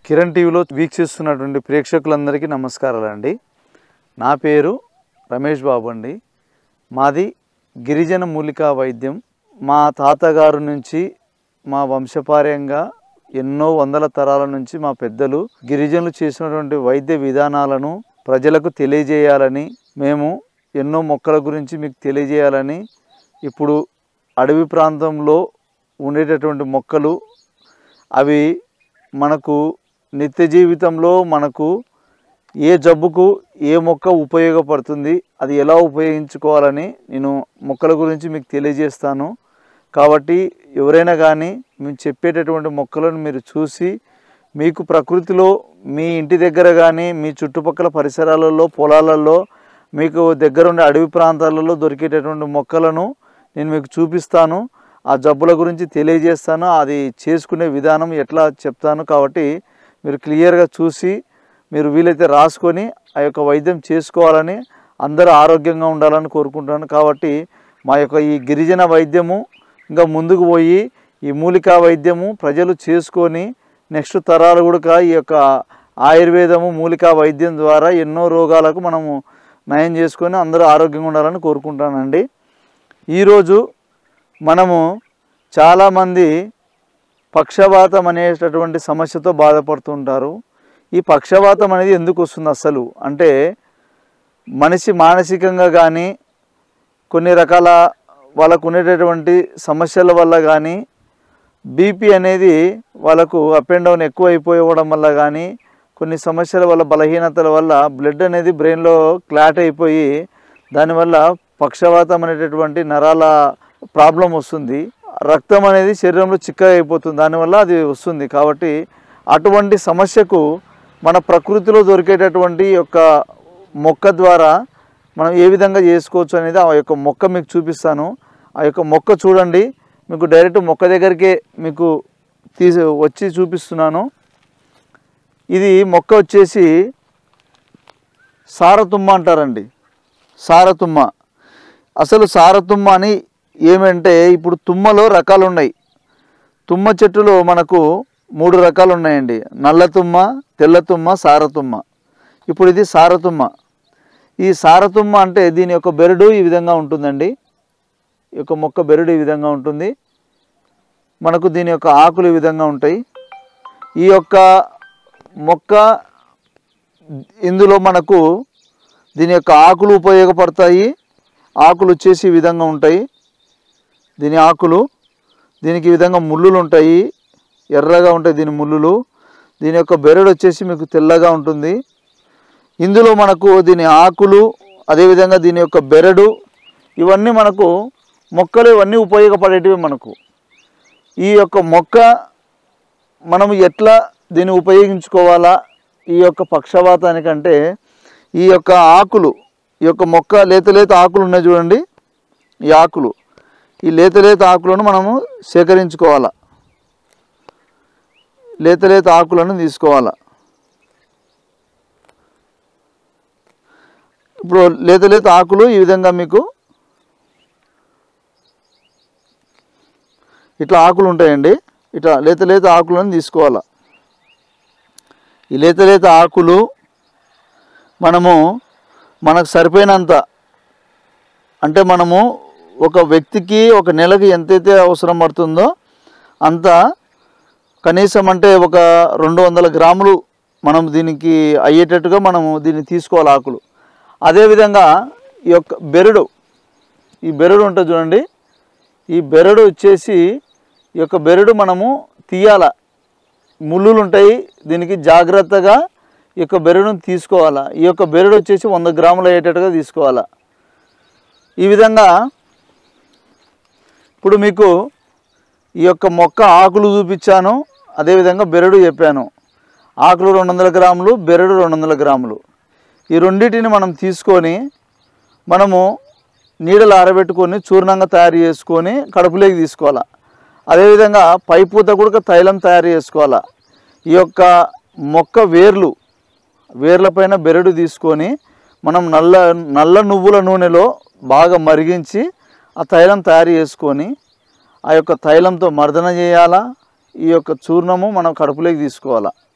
కిరణ్ టీవీలో వీక్షిస్తున్నటువంటి ప్రేక్షకులందరికీ నమస్కారాలండి నా పేరు రమేష్ బాబు అండి మాది గిరిజన మూలికా వైద్యం మా తాతగారు నుంచి మా వంశపార్యంగా ఎన్నో వందల తరాల నుంచి మా పెద్దలు గిరిజనులు చేసినటువంటి వైద్య విధానాలను ప్రజలకు తెలియజేయాలని మేము ఎన్నో మొక్కల గురించి మీకు తెలియజేయాలని ఇప్పుడు అడవి ప్రాంతంలో ఉండేటటువంటి మొక్కలు అవి మనకు నిత్య జీవితంలో మనకు ఏ జబ్బుకు ఏ మొక్క ఉపయోగపడుతుంది అది ఎలా ఉపయోగించుకోవాలని నేను మొక్కల గురించి మీకు తెలియజేస్తాను కాబట్టి ఎవరైనా కానీ మేము చెప్పేటటువంటి మొక్కలను మీరు చూసి మీకు ప్రకృతిలో మీ ఇంటి దగ్గర కానీ మీ చుట్టుపక్కల పరిసరాలలో పొలాలలో మీకు దగ్గర ఉండే అడవి ప్రాంతాలలో దొరికేటటువంటి మొక్కలను నేను మీకు చూపిస్తాను ఆ జబ్బుల గురించి తెలియజేస్తాను అది చేసుకునే విధానం ఎట్లా చెప్తాను కాబట్టి మీరు క్లియర్గా చూసి మీరు వీలైతే రాసుకొని ఆ యొక్క వైద్యం చేసుకోవాలని అందరూ ఆరోగ్యంగా ఉండాలని కోరుకుంటున్నాను కాబట్టి మా యొక్క ఈ గిరిజన వైద్యము ఇంకా ముందుకు పోయి ఈ మూలికా వైద్యము ప్రజలు చేసుకొని నెక్స్ట్ తరాలు కూడా ఈ యొక్క ఆయుర్వేదము మూలికా వైద్యం ద్వారా ఎన్నో రోగాలకు మనము నయం చేసుకొని అందరూ ఆరోగ్యంగా ఉండాలని కోరుకుంటానండి ఈరోజు మనము చాలామంది పక్షవాతం అనేటటువంటి సమస్యతో బాధపడుతుంటారు ఈ పక్షవాతం అనేది ఎందుకు వస్తుంది అసలు అంటే మనిషి మానసికంగా కానీ కొన్ని రకాల వాళ్ళకు ఉండేటటువంటి సమస్యల వల్ల కానీ బీపీ అనేది వాళ్ళకు అప్ అండ్ డౌన్ ఎక్కువ అయిపోవడం వల్ల కానీ కొన్ని సమస్యల వల్ల బలహీనతల వల్ల బ్లడ్ అనేది బ్రెయిన్లో క్లాట్ అయిపోయి దానివల్ల పక్షవాతం అనేటటువంటి నరాల ప్రాబ్లం వస్తుంది రక్తం అనేది శరీరంలో చిక్కగా అయిపోతుంది దానివల్ల అది వస్తుంది కాబట్టి అటువంటి సమస్యకు మన ప్రకృతిలో దొరికేటటువంటి యొక్క మొక్క ద్వారా మనం ఏ విధంగా చేసుకోవచ్చు అనేది ఆ యొక్క మొక్క మీకు చూపిస్తాను ఆ యొక్క మొక్క చూడండి మీకు డైరెక్ట్ మొక్క దగ్గరికే మీకు తీసి వచ్చి చూపిస్తున్నాను ఇది మొక్క వచ్చేసి సారతుమ్మ అంటారండి సారతుమ్మ అసలు సారతుమ్మ అని ఏమంటే ఇప్పుడు తుమ్మలో రకాలు ఉన్నాయి తుమ్మ చెట్టులో మనకు మూడు రకాలు ఉన్నాయండి నల్ల తుమ్మ తెల్ల తుమ్మ సారతుమ్మ ఇప్పుడు ఇది సారతుమ్మ ఈ సారతుమ్మ అంటే దీని యొక్క బెరడు ఈ విధంగా ఉంటుందండి ఈ యొక్క మొక్క బెరడు ఈ విధంగా ఉంటుంది మనకు దీని యొక్క ఆకులు ఈ విధంగా ఉంటాయి ఈ యొక్క మొక్క ఇందులో మనకు దీని యొక్క ఆకులు ఉపయోగపడతాయి ఆకులు వచ్చేసి ఈ విధంగా ఉంటాయి దీని ఆకులు దీనికి ఈ విధంగా ముళ్ళులు ఉంటాయి ఎర్రగా ఉంటాయి దీని ముళ్ళులు దీని యొక్క బెరడు వచ్చేసి మీకు తెల్లగా ఉంటుంది ఇందులో మనకు దీని ఆకులు అదేవిధంగా దీని యొక్క బెరడు ఇవన్నీ మనకు మొక్కలు ఇవన్నీ ఉపయోగపడేటివి మనకు ఈ యొక్క మొక్క మనం ఎట్లా దీన్ని ఉపయోగించుకోవాలా ఈ యొక్క పక్షవాతానికంటే ఈ యొక్క ఆకులు ఈ యొక్క మొక్క లేత లేత ఆకులు ఉన్నాయి చూడండి ఈ ఆకులు ఈ లేత లేత ఆకులను మనము సేకరించుకోవాలా లేత లేత ఆకులను తీసుకోవాలా ఇప్పుడు లేత లేత ఆకులు ఈ విధంగా మీకు ఇట్లా ఆకులు ఉంటాయండి ఇట్లా లేత లేత ఆకులను తీసుకోవాలా ఈ లేత లేత ఆకులు మనము మనకు సరిపోయినంత అంటే మనము ఒక వ్యక్తికి ఒక నెలకి ఎంతైతే అవసరం పడుతుందో అంత కనీసం అంటే ఒక రెండు వందల గ్రాములు మనం దీనికి అయ్యేటట్టుగా మనము దీన్ని తీసుకోవాలి ఆకులు అదేవిధంగా ఈ యొక్క బెరడు ఈ బెరడు ఉంటుంది చూడండి ఈ బెరడు వచ్చేసి ఈ యొక్క బెరడు మనము తీయాల ముళ్ళులు ఉంటాయి దీనికి జాగ్రత్తగా ఈ యొక్క బెరడును తీసుకోవాలా ఈ యొక్క బెరడు వచ్చేసి వంద గ్రాములు అయ్యేటట్టుగా తీసుకోవాలా ఈ విధంగా ఇప్పుడు మీకు ఈ యొక్క మొక్క ఆకులు చూపించాను అదేవిధంగా బెరడు చెప్పాను ఆకులు రెండు వందల గ్రాములు బెరడు రెండు వందల గ్రాములు ఈ రెండింటిని మనం తీసుకొని మనము నీడలు ఆరబెట్టుకొని చూర్ణంగా తయారు చేసుకొని కడుపులోకి తీసుకోవాలా అదేవిధంగా పైపూత కూడా తైలం తయారు చేసుకోవాలా ఈ యొక్క మొక్క వేర్లు వేర్లపైన బెరడు తీసుకొని మనం నల్ల నల్ల నువ్వుల నూనెలో బాగా మరిగించి ఆ తైలం తయారు చేసుకొని ఆ యొక్క తైలంతో మర్దన చేయాలా ఈ యొక్క చూర్ణము మనం కడుపులోకి తీసుకోవాలా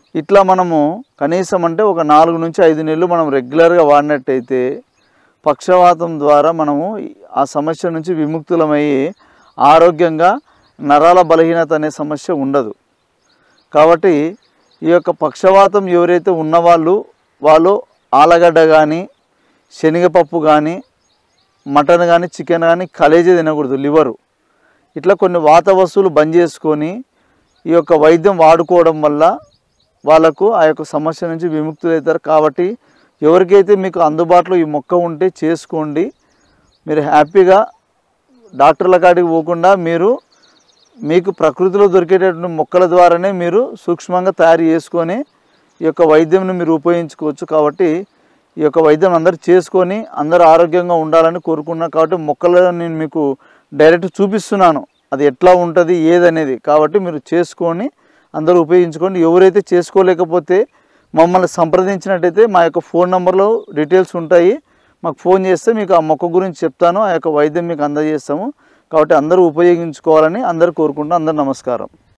ఇట్లా మనము కనీసం అంటే ఒక నాలుగు నుంచి ఐదు నెలలు మనం రెగ్యులర్గా వాడినట్టయితే పక్షవాతం ద్వారా మనము ఆ సమస్య నుంచి విముక్తులమయ్యి ఆరోగ్యంగా నరాల బలహీనత అనే సమస్య ఉండదు కాబట్టి ఈ యొక్క పక్షవాతం ఎవరైతే ఉన్నవాళ్ళు వాళ్ళు ఆలగడ్డ కానీ శనగపప్పు కానీ మటన్ కానీ చికెన్ కానీ కలేజీ తినకూడదు లివరు ఇట్లా కొన్ని వాత వస్తువులు బంద్ చేసుకొని ఈ యొక్క వైద్యం వాడుకోవడం వల్ల వాళ్ళకు ఆ యొక్క సమస్య నుంచి విముక్తులవుతారు కాబట్టి ఎవరికైతే మీకు అందుబాటులో ఈ మొక్క ఉంటే చేసుకోండి మీరు హ్యాపీగా డాక్టర్ల కాడికి పోకుండా మీరు మీకు ప్రకృతిలో దొరికేటటువంటి మొక్కల ద్వారానే మీరు సూక్ష్మంగా తయారు చేసుకొని ఈ యొక్క వైద్యంను మీరు ఉపయోగించుకోవచ్చు కాబట్టి ఈ యొక్క వైద్యం అందరూ చేసుకొని అందరూ ఆరోగ్యంగా ఉండాలని కోరుకున్నాను కాబట్టి మొక్కలను నేను మీకు డైరెక్ట్ చూపిస్తున్నాను అది ఎట్లా ఉంటుంది ఏదనేది కాబట్టి మీరు చేసుకొని అందరూ ఉపయోగించుకోండి ఎవరైతే చేసుకోలేకపోతే మమ్మల్ని సంప్రదించినట్టయితే మా యొక్క ఫోన్ నెంబర్లో డీటెయిల్స్ ఉంటాయి మాకు ఫోన్ చేస్తే మీకు ఆ మొక్క గురించి చెప్తాను ఆ యొక్క వైద్యం మీకు అందజేస్తాము కాబట్టి అందరూ ఉపయోగించుకోవాలని అందరూ కోరుకుంటూ అందరూ నమస్కారం